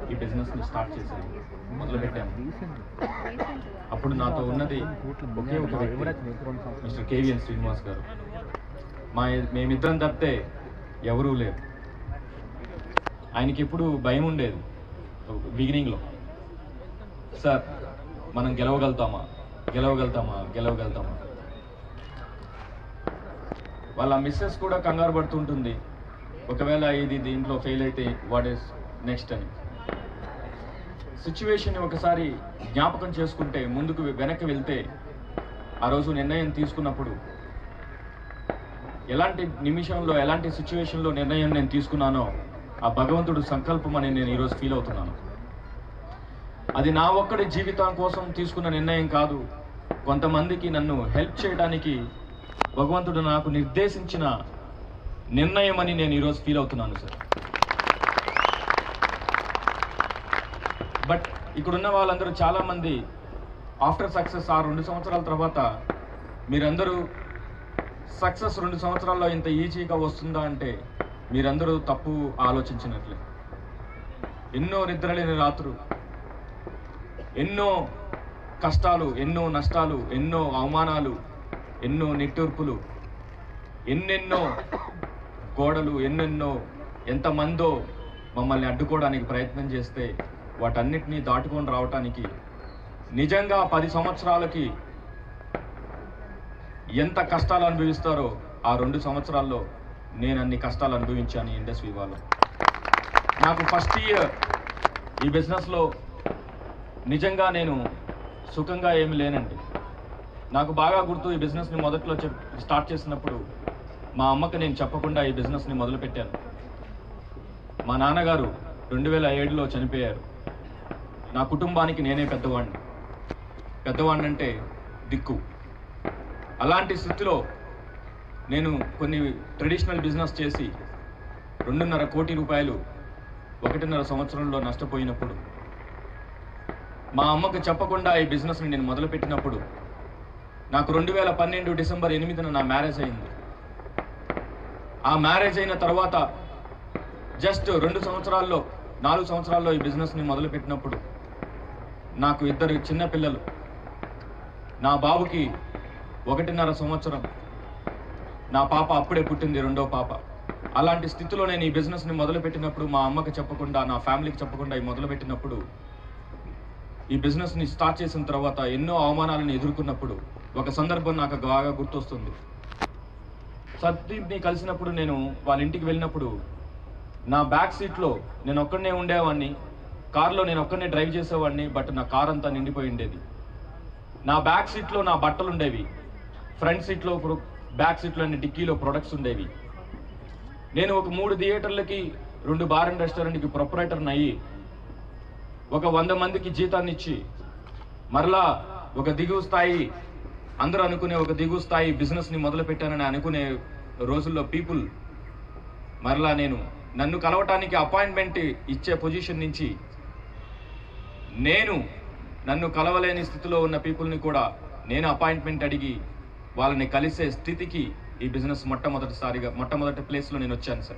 ఈ బిజినెస్ని స్టార్ట్ చేశాను మొదలుపెట్టాను అప్పుడు నాతో ఉన్నది ఒకే ఒక వ్యక్తి మిస్టర్ కేవీఎన్ శ్రీనివాస్ గారు మా మేమిద్దరం తప్పితే ఎవరూ లేరు ఆయనకి ఎప్పుడు భయం ఉండేది బిగినింగ్లో సార్ మనం గెలవగలుగుతామా గెలవగలుగుతామా గెలవగలుగుతామా వాళ్ళ మిస్సెస్ కూడా కంగారు పడుతుంటుంది ఒకవేళ ఇది దీంట్లో ఫెయిల్ అయితే వాట్ ఈస్ నెక్స్ట్ అని సిచ్యువేషన్ ఒకసారి జ్ఞాపకం చేసుకుంటే ముందుకు వెనక్కి వెళ్తే ఆ రోజు నిర్ణయం తీసుకున్నప్పుడు ఎలాంటి నిమిషంలో ఎలాంటి సిచ్యువేషన్లో నిర్ణయం నేను తీసుకున్నానో ఆ భగవంతుడు సంకల్పం అని నేను ఈరోజు ఫీల్ అవుతున్నాను అది నా ఒక్కడి జీవితం కోసం తీసుకున్న నిర్ణయం కాదు కొంతమందికి నన్ను హెల్ప్ చేయడానికి భగవంతుడు నాకు నిర్దేశించిన నిర్ణయం అని నేను ఈరోజు ఫీల్ అవుతున్నాను సార్ బట్ ఇక్కడున్న వాళ్ళందరూ చాలామంది ఆఫ్టర్ సక్సెస్ ఆ రెండు సంవత్సరాల తర్వాత మీరందరూ సక్సెస్ రెండు సంవత్సరాల్లో ఇంత ఈజీగా వస్తుందా అంటే మీరందరూ తప్పు ఆలోచించినట్లే ఎన్నో నిద్రలేని రాత్రులు ఎన్నో కష్టాలు ఎన్నో నష్టాలు ఎన్నో అవమానాలు ఎన్నో నిట్టూర్పులు ఎన్నెన్నో గోడలు ఎన్నెన్నో ఎంతమందో మమ్మల్ని అడ్డుకోవడానికి ప్రయత్నం చేస్తే వాటన్నిటినీ దాటుకొని రావటానికి నిజంగా పది సంవత్సరాలకి ఎంత కష్టాలు అనుభవిస్తారో ఆ రెండు సంవత్సరాల్లో నేను అన్ని కష్టాలు అనుభవించాను ఈ ఇండస్ట్రీ వాళ్ళు నాకు ఫస్ట్ ఇయర్ ఈ బిజినెస్లో నిజంగా నేను సుఖంగా ఏమి లేనండి నాకు బాగా గుర్తు ఈ బిజినెస్ని మొదట్లో చెప్ స్టార్ట్ చేసినప్పుడు మా అమ్మకి నేను చెప్పకుండా ఈ బిజినెస్ని మొదలుపెట్టాను మా నాన్నగారు రెండు వేల ఏడులో చనిపోయారు నా కుటుంబానికి నేనే పెద్దవాడిని పెద్దవాడిని అంటే దిక్కు అలాంటి స్థితిలో నేను కొన్ని ట్రెడిషనల్ బిజినెస్ చేసి రెండున్నర కోటి రూపాయలు ఒకటిన్నర సంవత్సరంలో నష్టపోయినప్పుడు మా అమ్మకు చెప్పకుండా ఈ బిజినెస్ని నేను మొదలుపెట్టినప్పుడు నాకు రెండు వేల పన్నెండు డిసెంబర్ ఎనిమిదిన నా మ్యారేజ్ అయింది ఆ మ్యారేజ్ అయిన తర్వాత జస్ట్ రెండు సంవత్సరాల్లో నాలుగు సంవత్సరాల్లో ఈ బిజినెస్ని మొదలుపెట్టినప్పుడు నాకు ఇద్దరు చిన్న పిల్లలు నా బాబుకి ఒకటిన్నర సంవత్సరం నా పాప అప్పుడే పుట్టింది రెండో పాప అలాంటి స్థితిలో నేను ఈ బిజినెస్ని మొదలుపెట్టినప్పుడు మా అమ్మకి చెప్పకుండా నా ఫ్యామిలీకి చెప్పకుండా ఈ మొదలుపెట్టినప్పుడు ఈ బిజినెస్ని స్టార్ట్ చేసిన తర్వాత ఎన్నో అవమానాలను ఎదుర్కొన్నప్పుడు ఒక సందర్భం నాకు బాగా గుర్తొస్తుంది సతీప్ని కలిసినప్పుడు నేను వాళ్ళ ఇంటికి వెళ్ళినప్పుడు నా బ్యాక్ సీట్లో నేను ఒక్కడనే ఉండేవాడిని కార్లో నేను ఒక్కడనే డ్రైవ్ చేసేవాడిని బట్ నా కార్ అంతా నిండిపోయి ఉండేది నా బ్యాక్ సీట్లో నా బట్టలు ఉండేవి ఫ్రంట్ సీట్లో ప్రొ- బ్యాక్ సీట్లో అన్ని డిక్కీలో ప్రొడక్ట్స్ ఉండేవి నేను ఒక మూడు థియేటర్లకి రెండు బార్ అండ్ రెస్టారెంట్కి ప్రొపరేటర్ని అయ్యి ఒక వంద మందికి జీతాన్ని ఇచ్చి మరలా ఒక దిగువ స్థాయి అందరూ అనుకునే ఒక దిగువ స్థాయి బిజినెస్ని మొదలు పెట్టానని అనుకునే రోజుల్లో పీపుల్ మరలా నేను నన్ను కలవటానికి అపాయింట్మెంట్ ఇచ్చే పొజిషన్ నుంచి నేను నన్ను కలవలేని స్థితిలో ఉన్న పీపుల్ని కూడా నేను అపాయింట్మెంట్ అడిగి వాళ్ళని కలిసే స్థితికి ఈ బిజినెస్ మొట్టమొదటిసారిగా మొట్టమొదటి ప్లేస్లో నేను వచ్చాను సార్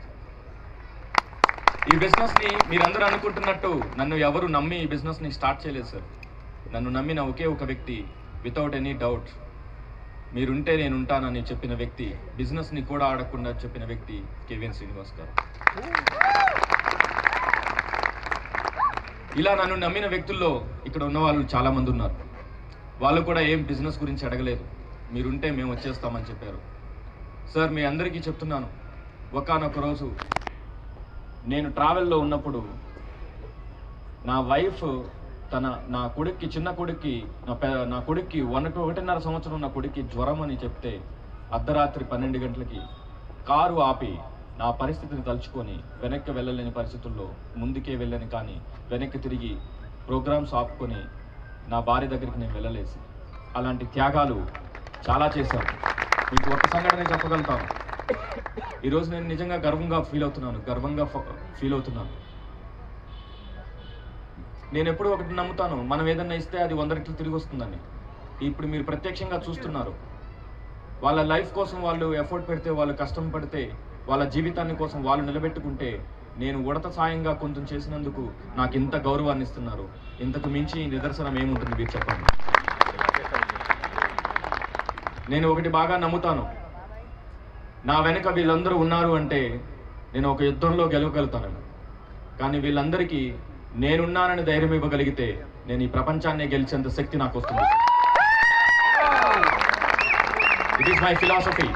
ఈ బిజినెస్ని మీరందరూ అనుకుంటున్నట్టు నన్ను ఎవరు నమ్మి ఈ బిజినెస్ని స్టార్ట్ చేయలేదు సార్ నన్ను నమ్మిన ఒకే ఒక వ్యక్తి వితౌట్ ఎనీ డౌట్ మీరుంటే నేను ఉంటానని చెప్పిన వ్యక్తి బిజినెస్ని కూడా ఆడకుండా చెప్పిన వ్యక్తి కేవీఎన్ శ్రీనివాస్ గారు ఇలా నన్ను నమ్మిన వ్యక్తుల్లో ఇక్కడ ఉన్న వాళ్ళు చాలా మంది ఉన్నారు వాళ్ళు కూడా ఏం బిజినెస్ గురించి అడగలేదు మీరుంటే మేము వచ్చేస్తామని చెప్పారు సార్ మీ అందరికీ చెప్తున్నాను ఒకానొక రోజు నేను ట్రావెల్లో ఉన్నప్పుడు నా వైఫ్ తన నా కొడుక్కి చిన్న కొడుక్కి నా పె నా కొడుక్కి వన్ టు ఒకటిన్నర సంవత్సరం నా కొడుక్కి జ్వరం అని చెప్తే అర్ధరాత్రి పన్నెండు గంటలకి కారు ఆపి నా పరిస్థితిని తలుచుకొని వెనక్కి వెళ్ళలేని పరిస్థితుల్లో ముందుకే వెళ్ళని కానీ వెనక్కి తిరిగి ప్రోగ్రామ్స్ ఆపుకొని నా భార్య దగ్గరికి నేను వెళ్ళలేసి అలాంటి త్యాగాలు చాలా చేశాను మీకు ఒక సంఘటన చెప్పగలుగుతాను ఈరోజు నేను నిజంగా గర్వంగా ఫీల్ అవుతున్నాను గర్వంగా ఫీల్ అవుతున్నాను నేను ఎప్పుడు ఒకటి నమ్ముతాను మనం ఏదన్నా ఇస్తే అది వంద రెట్లు తిరిగి వస్తుందని ఇప్పుడు మీరు ప్రత్యక్షంగా చూస్తున్నారు వాళ్ళ లైఫ్ కోసం వాళ్ళు ఎఫర్ట్ పెడితే వాళ్ళు కష్టం పడితే వాళ్ళ జీవితాన్ని కోసం వాళ్ళు నిలబెట్టుకుంటే నేను ఉడత సాయంగా కొంచెం చేసినందుకు నాకు ఇంత గౌరవాన్ని ఇస్తున్నారు ఇంతకు మించి నిదర్శనం ఏముంటుంది మీరు చెప్పండి నేను ఒకటి బాగా నమ్ముతాను నా వెనుక వీళ్ళందరూ ఉన్నారు అంటే నేను ఒక యుద్ధంలో గెలవగలుగుతాను కానీ వీళ్ళందరికీ నేనున్నానని ధైర్యం ఇవ్వగలిగితే నేను ఈ ప్రపంచాన్నే గెలిచేంత శక్తి నాకు వస్తుంది ఇట్ ఈస్ మై ఫిలాసఫీ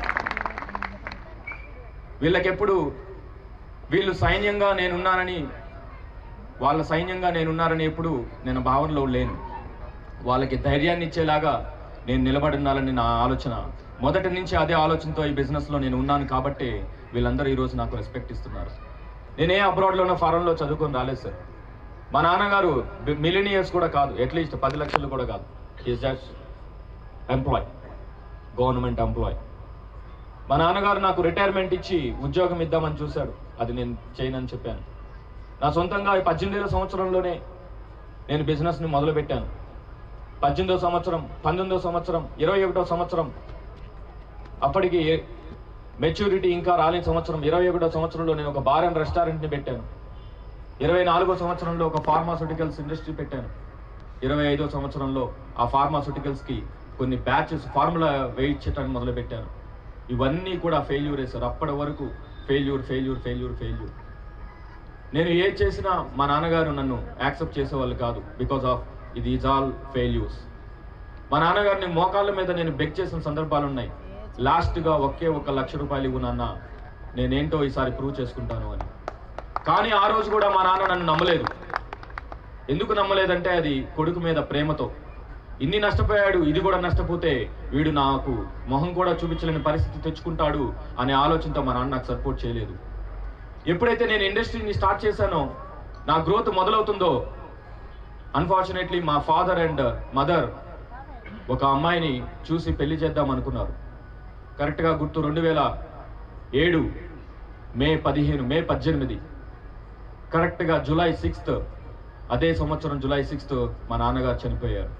వీళ్ళకెప్పుడు వీళ్ళు సైన్యంగా నేనున్నానని వాళ్ళ సైన్యంగా నేనున్నారని ఎప్పుడు నేను భావనలో లేను వాళ్ళకి ధైర్యాన్ని ఇచ్చేలాగా నేను నిలబడి ఉండాలని నా ఆలోచన మొదటి నుంచి అదే ఆలోచనతో ఈ బిజినెస్లో నేను ఉన్నాను కాబట్టి వీళ్ళందరూ ఈరోజు నాకు రెస్పెక్ట్ ఇస్తున్నారు నేనే అబ్రాడ్లోనో ఫారెన్లో చదువుకొని రాలేదు సార్ మా నాన్నగారు మిలినియర్స్ కూడా కాదు అట్లీస్ట్ పది లక్షలు కూడా కాదు is just employee government employee మా నాన్నగారు నాకు రిటైర్మెంట్ ఇచ్చి ఉద్యోగం ఇద్దామని చూశాడు అది నేను చేయనని చెప్పాను నా సొంతంగా ఈ పద్దెనిమిదో సంవత్సరంలోనే నేను బిజినెస్ని మొదలుపెట్టాను పద్దెనిమిదో సంవత్సరం పంతొమ్మిదో సంవత్సరం ఇరవై ఒకటో సంవత్సరం అప్పటికి మెచ్యూరిటీ ఇంకా రాలేని సంవత్సరం ఇరవై ఒకటో సంవత్సరంలో నేను ఒక బార్ అండ్ రెస్టారెంట్ని పెట్టాను ఇరవై నాలుగో సంవత్సరంలో ఒక ఫార్మాస్యూటికల్స్ ఇండస్ట్రీ పెట్టాను ఇరవై ఐదో సంవత్సరంలో ఆ ఫార్మాస్యూటికల్స్కి కొన్ని బ్యాచెస్ ఫార్ములా వేయించడానికి మొదలుపెట్టాను ఇవన్నీ కూడా ఫెయిల్యూరే సార్ అప్పటి వరకు ఫెయిల్యూర్ ఫెయిల్యూర్ ఫెయిల్యూర్ ఫెయిల్యూర్ నేను ఏ చేసినా మా నాన్నగారు నన్ను యాక్సెప్ట్ చేసేవాళ్ళు కాదు బికాస్ ఆఫ్ ఇది ఈజ్ ఆల్ ఫెయిల్యూర్స్ మా నాన్నగారిని మోకాళ్ళ మీద నేను బెక్ చేసిన సందర్భాలు ఉన్నాయి లాస్ట్గా ఒకే ఒక లక్ష రూపాయలు ఇవ్వు నాన్న నేనేంటో ఈసారి ప్రూవ్ చేసుకుంటాను అని కానీ ఆ రోజు కూడా మా నాన్న నన్ను నమ్మలేదు ఎందుకు నమ్మలేదంటే అది కొడుకు మీద ప్రేమతో ఇన్ని నష్టపోయాడు ఇది కూడా నష్టపోతే వీడు నాకు మొహం కూడా చూపించలేని పరిస్థితి తెచ్చుకుంటాడు అనే ఆలోచనతో మా నాన్న నాకు సపోర్ట్ చేయలేదు ఎప్పుడైతే నేను ఇండస్ట్రీని స్టార్ట్ చేశానో నా గ్రోత్ మొదలవుతుందో అన్ఫార్చునేట్లీ మా ఫాదర్ అండ్ మదర్ ఒక అమ్మాయిని చూసి పెళ్లి చేద్దాం అనుకున్నారు కరెక్ట్గా గుర్తు రెండు వేల ఏడు మే పదిహేను మే పద్దెనిమిది కరెక్ట్గా జూలై సిక్స్త్ అదే సంవత్సరం జూలై సిక్స్త్ మా నాన్నగారు చనిపోయారు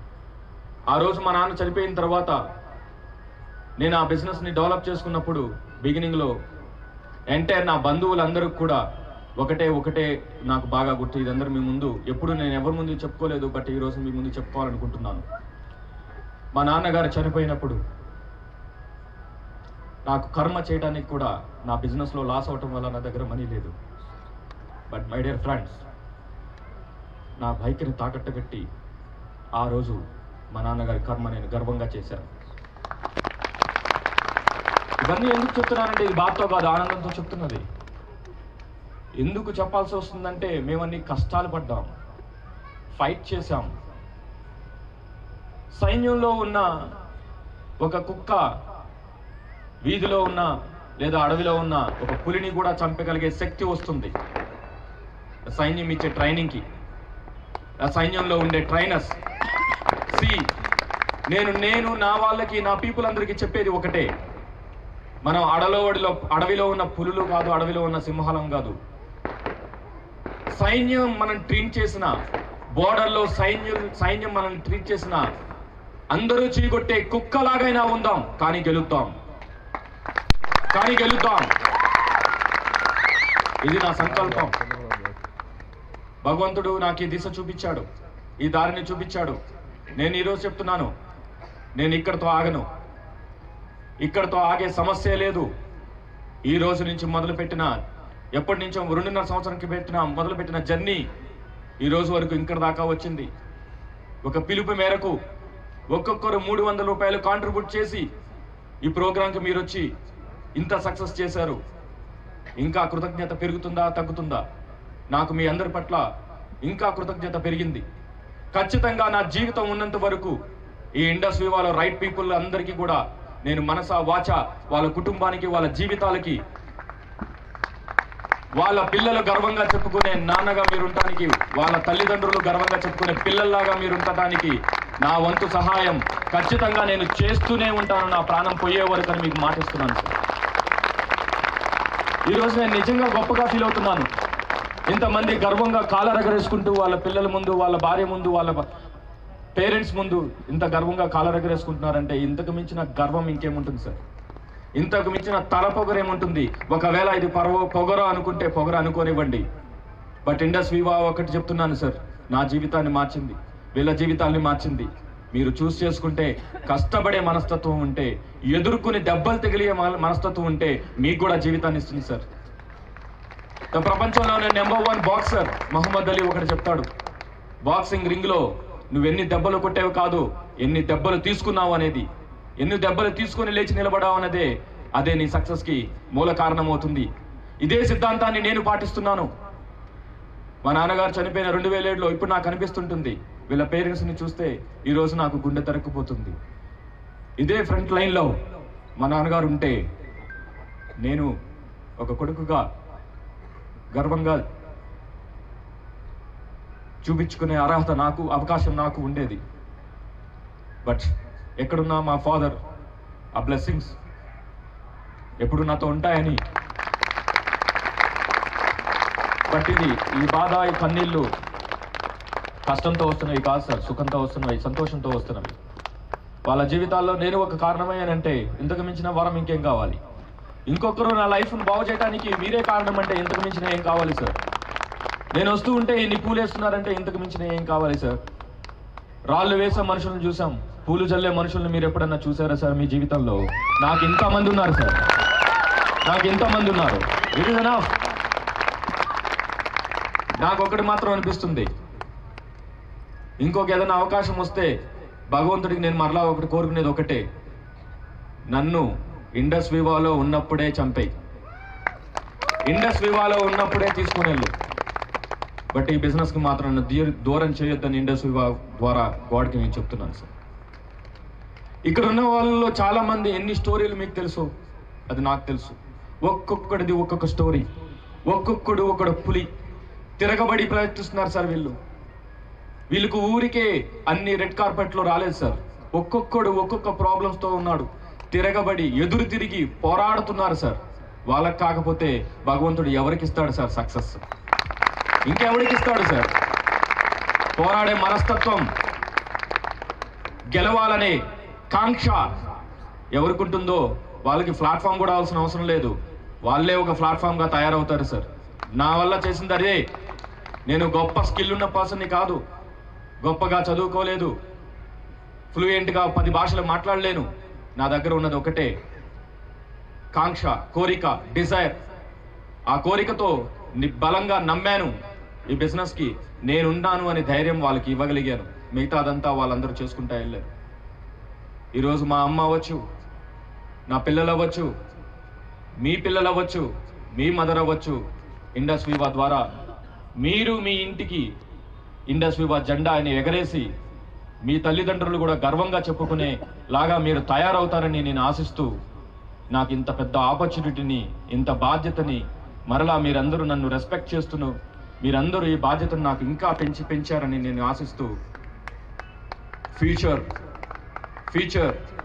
ఆ రోజు మా నాన్న చనిపోయిన తర్వాత నేను ఆ బిజినెస్ని డెవలప్ చేసుకున్నప్పుడు బిగినింగ్లో ఎంటైర్ నా బంధువులందరూ కూడా ఒకటే ఒకటే నాకు బాగా గుర్తు ఇదందరూ మీ ముందు ఎప్పుడు నేను ఎవరి ముందు చెప్పుకోలేదు బట్ ఈ రోజు మీ ముందు చెప్పుకోవాలనుకుంటున్నాను మా నాన్నగారు చనిపోయినప్పుడు నాకు కర్మ చేయడానికి కూడా నా బిజినెస్లో లాస్ అవటం వల్ల నా దగ్గర మనీ లేదు బట్ మై డియర్ ఫ్రెండ్స్ నా బైక్ని తాకట్టు పెట్టి ఆ రోజు మా నాన్నగారి కర్మ నేను గర్వంగా చేశాను ఇవన్నీ ఎందుకు చెప్తున్నానంటే ఇది బాధతో కాదు ఆనందంతో చెప్తున్నది ఎందుకు చెప్పాల్సి వస్తుందంటే మేమన్నీ కష్టాలు పడ్డాం ఫైట్ చేశాం సైన్యంలో ఉన్న ఒక కుక్క వీధిలో ఉన్న లేదా అడవిలో ఉన్న ఒక పులిని కూడా చంపగలిగే శక్తి వస్తుంది సైన్యం ఇచ్చే ట్రైనింగ్కి ఆ సైన్యంలో ఉండే ట్రైనర్స్ సి నేను నేను నా వాళ్ళకి నా పీపుల్ అందరికీ చెప్పేది ఒకటే మనం అడలో అడవిలో అడవిలో ఉన్న పులులు కాదు అడవిలో ఉన్న సింహాలం కాదు సైన్యం మనం ట్రీట్ చేసిన బోర్డర్లో సైన్యం సైన్యం మనల్ని ట్రీట్ చేసిన అందరూ చీకొట్టే కుక్కలాగైనా ఉందాం కానీ గెలుద్దాం కానీ గెలుద్దాం ఇది నా సంకల్పం భగవంతుడు నాకు ఈ దిశ చూపించాడు ఈ దారిని చూపించాడు నేను ఈరోజు చెప్తున్నాను నేను ఇక్కడితో ఆగను ఇక్కడితో ఆగే సమస్య లేదు ఈ రోజు నుంచి మొదలుపెట్టిన ఎప్పటి నుంచో రెండున్నర సంవత్సరంకి పెట్టిన మొదలుపెట్టిన జర్నీ ఈ రోజు వరకు ఇక్కడ దాకా వచ్చింది ఒక పిలుపు మేరకు ఒక్కొక్కరు మూడు వందల రూపాయలు కాంట్రిబ్యూట్ చేసి ఈ ప్రోగ్రాంకి మీరు వచ్చి ఇంత సక్సెస్ చేశారు ఇంకా కృతజ్ఞత పెరుగుతుందా తగ్గుతుందా నాకు మీ అందరి పట్ల ఇంకా కృతజ్ఞత పెరిగింది ఖచ్చితంగా నా జీవితం ఉన్నంత వరకు ఈ ఇండస్ట్రీ వాళ్ళ రైట్ పీపుల్ అందరికీ కూడా నేను మనసా వాచ వాళ్ళ కుటుంబానికి వాళ్ళ జీవితాలకి వాళ్ళ పిల్లలు గర్వంగా చెప్పుకునే నాన్నగా మీరు ఉండటానికి వాళ్ళ తల్లిదండ్రులు గర్వంగా చెప్పుకునే పిల్లల్లాగా మీరు ఉండటానికి నా వంతు సహాయం ఖచ్చితంగా నేను చేస్తూనే ఉంటాను నా ప్రాణం పోయే వరకు అని మీకు మాటిస్తున్నాను సార్ ఈరోజు నేను నిజంగా గొప్పగా ఫీల్ అవుతున్నాను ఇంతమంది గర్వంగా కాలరగరేసుకుంటూ వాళ్ళ పిల్లల ముందు వాళ్ళ భార్య ముందు వాళ్ళ పేరెంట్స్ ముందు ఇంత గర్వంగా కాలరగరేసుకుంటున్నారంటే ఇంతకు మించిన గర్వం ఇంకేముంటుంది సార్ ఇంతకు మించిన తల పొగరేముంటుంది ఒకవేళ ఇది పరవ పొగర అనుకుంటే పొగర అనుకోనివ్వండి బట్ ఇండస్ వివా ఒకటి చెప్తున్నాను సార్ నా జీవితాన్ని మార్చింది వీళ్ళ జీవితాల్ని మార్చింది మీరు చూస్ చేసుకుంటే కష్టపడే మనస్తత్వం ఉంటే ఎదుర్కొని దెబ్బలు తగిలే మన- మనస్తత్వం ఉంటే మీకు కూడా జీవితాన్ని ఇస్తుంది సార్ ద ప్రపంచంలోనే number one boxer Muhammad Ali ఒకటి చెప్తాడు బాక్సింగ్ రింగ్ లో నువ్వు ఎన్ని దెబ్బలు కొట్టేవి కాదు ఎన్ని దెబ్బలు తీసుకున్నావు అనేది ఎన్ని దెబ్బలు తీసుకొని లేచి నిలబడావు అనేదే అదే నీ సక్సెస్ కి మూల కారణమవుతుంది ఇదే సిద్ధాంతాన్ని నేను పాటిస్తున్నాను మా నాన్నగారు చనిపోయిన రెండు వేల ఏడులో ఇప్పుడు నాకు అనిపిస్తుంటుంది వీళ్ళ పేరెంట్స్ ని చూస్తే ఈ రోజు నాకు గుండె తరక్కుపోతుంది ఇదే ఫ్రంట్ లైన్ లో మా నాన్నగారు ఉంటే నేను ఒక కొడుకుగా గర్వంగా చూపించుకునే అర్హత నాకు అవకాశం నాకు ఉండేది బట్ ఎక్కడున్నా మా ఫాదర్ ఆ బ్లెస్సింగ్స్ ఎప్పుడు నాతో ఉంటాయని బట్ ఇది ఈ బాధ ఈ కన్నీళ్ళు కష్టంతో వస్తున్నవి కాదు సార్ సుఖంతో వస్తున్నవి సంతోషంతో వస్తున్నవి వాళ్ళ జీవితాల్లో నేను ఒక కారణమయ్యానంటే ఇంతకు మించిన వరం ఇంకేం కావాలి ఇంకొకరు నా లైఫ్ను బాగు చేయడానికి మీరే కారణం అంటే ఇంతకు మించిన ఏం కావాలి సార్ నేను వస్తూ ఉంటే ఇన్ని పూలు వేస్తున్నారంటే ఇంతకు మించిన ఏం కావాలి సార్ రాళ్ళు వేసే మనుషులను చూసాం పూలు చల్లే మనుషులను మీరు ఎప్పుడన్నా చూసారా సార్ మీ జీవితంలో నాకు ఇంతమంది ఉన్నారు సార్ నాకు ఇంతమంది ఉన్నారు ఇట్ ఇస్ ఎనఫ్ నాకు ఒకటి మాత్రం అనిపిస్తుంది ఇంకొక ఏదైనా అవకాశం వస్తే భగవంతుడికి నేను మరలా ఒకటి కోరుకునేది ఒకటే నన్ను ఇండస్ వివాలో ఉన్నప్పుడే చంపేయి ఇండస్ వివాలో ఉన్నప్పుడే తీసుకుని వెళ్ళు బట్ ఈ బిజినెస్కి మాత్రం నన్ను దీ- దూరం చేయొద్దని ఇండస్ వివా ద్వారా గాడ్కి నేను చెప్తున్నాను సార్ ఇక్కడ ఉన్న వాళ్ళలో చాలా మంది ఎన్ని స్టోరీలు మీకు తెలుసు అది నాకు తెలుసు ఒక్కొక్కడిది ఒక్కొక్క స్టోరీ ఒక్కొక్కడు ఒకడు పులి తిరగబడి ప్రయత్నిస్తున్నారు సార్ వీళ్ళు వీళ్ళకు ఊరికే అన్ని రెడ్ కార్పెట్లో రాలేదు సార్ ఒక్కొక్కడు ఒక్కొక్క ప్రాబ్లమ్స్తో ఉన్నాడు తిరగబడి ఎదురు తిరిగి పోరాడుతున్నారు సార్ వాళ్ళకి కాకపోతే భగవంతుడు ఎవరికి ఇస్తాడు సార్ సక్సెస్ ఇంకెవరికి ఇస్తాడు సార్ పోరాడే మనస్తత్వం గెలవాలనే కాంక్ష ఎవరికి ఉంటుందో వాళ్ళకి ప్లాట్ఫామ్ కూడా అవసరం అవసరం లేదు వాళ్ళే ఒక ప్లాట్ఫామ్గా తయారవుతారు సార్ నా వల్ల చేసింది అదే నేను గొప్ప స్కిల్ ఉన్న పర్సన్ని కాదు గొప్పగా చదువుకోలేదు ఫ్లూయెంట్గా పది భాషలు మాట్లాడలేను నా దగ్గర ఉన్నది ఒకటే కాంక్ష కోరిక డిజైర్ ఆ కోరికతో ని- బలంగా నమ్మాను ఈ బిజినెస్కి నేనున్నాను అనే ధైర్యం వాళ్ళకి ఇవ్వగలిగాను మిగతాదంతా వాళ్ళందరూ చేసుకుంటా వెళ్ళారు ఈరోజు మా అమ్మ అవ్వచ్చు నా పిల్లలు అవ్వచ్చు మీ పిల్లలు అవ్వచ్చు మీ మదర్ అవ్వచ్చు ఇండస్ వివా ద్వారా మీరు మీ ఇంటికి ఇండస్ వివా జెండా అని ఎగరేసి మీ తల్లిదండ్రులు కూడా గర్వంగా చెప్పుకునే లాగా మీరు తయారవుతారని నేను ఆశిస్తూ నాకు ఇంత పెద్ద ఆపర్చునిటీని ఇంత బాధ్యతని మరలా మీరందరూ నన్ను రెస్పెక్ట్ చేస్తూను మీరందరూ ఈ బాధ్యతను నాకు ఇంకా పెంచి పెంచారని నేను ఆశిస్తూ ఫ్యూచర్ ఫ్యూచర్